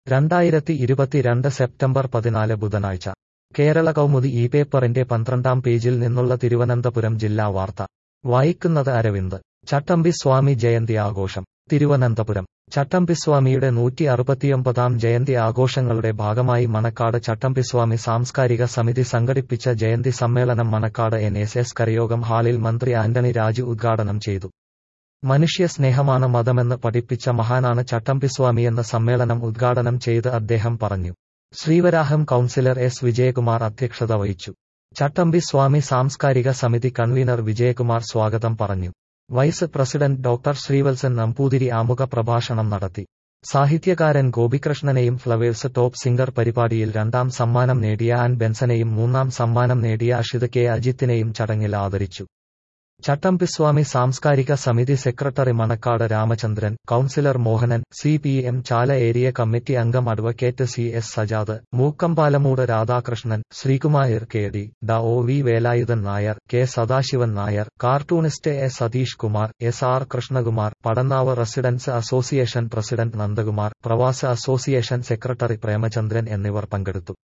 രണ്ടായിരത്തി ഇരുപത്തിരണ്ട് സെപ്റ്റംബർ പതിനാല് ബുധനാഴ്ച കേരള കൗമുദി ഈ പേപ്പറിന്റെ പന്ത്രണ്ടാം പേജിൽ നിന്നുള്ള തിരുവനന്തപുരം ജില്ലാ വാർത്ത വായിക്കുന്നത് അരവിന്ദ് ചട്ടമ്പി സ്വാമി ജയന്തി ആഘോഷം തിരുവനന്തപുരം ചട്ടമ്പിസ്വാമിയുടെ നൂറ്റി അറുപത്തിയൊമ്പതാം ജയന്തി ആഘോഷങ്ങളുടെ ഭാഗമായി മണക്കാട് ചട്ടമ്പിസ്വാമി സാംസ്കാരിക സമിതി സംഘടിപ്പിച്ച ജയന്തി സമ്മേളനം മണക്കാട് എൻ എസ് എസ് കരയോഗം ഹാളിൽ മന്ത്രി ആന്റണി രാജു ഉദ്ഘാടനം ചെയ്തു മനുഷ്യ സ്നേഹമാണ് മതമെന്ന് പഠിപ്പിച്ച മഹാനാണ് ചട്ടമ്പിസ്വാമിയെന്ന് സമ്മേളനം ഉദ്ഘാടനം ചെയ്ത് അദ്ദേഹം പറഞ്ഞു ശ്രീവരാഹം കൌൺസിലർ എസ് വിജയകുമാർ അധ്യക്ഷത വഹിച്ചു ചട്ടമ്പി സ്വാമി സാംസ്കാരിക സമിതി കൺവീനർ വിജയകുമാർ സ്വാഗതം പറഞ്ഞു vice president doctor Sreevatsan Namboothiri ആമുഖ പ്രഭാഷണം നടത്തി സാഹിത്യകാരൻ ഗോപികൃഷ്ണനെയും ഫ്ലവേഴ്സ് ടോപ്പ് സിംഗർ പരിപാടിയിൽ രണ്ടാം സമ്മാനം നേടിയ ആൻ ബെൻസനെയും മൂന്നാം സമ്മാനം നേടിയ അഷിത് കെ അജിത്തിനെയും ചടങ്ങിൽ ആദരിച്ചു ചട്ടമ്പിസ്വാമി സാംസ്കാരിക സമിതി secretary Manacaud Ramachandran councillor Mohanan C P M Chala area committee അംഗം advocate C S Sajad Mookkampalamoodu Radhakrishnan Sreekumar K D ഡ O V Velayudhan Nair K Sadasivan Nair cartoonist A Satheesh Kumar S R Krishnakumar Padannavu residence association president Nandakumar പ്രവാസ അസോസിയേഷൻ സെക്രട്ടറി പ്രേമചന്ദ്രൻ എന്നിവർ പങ്കെടുത്തു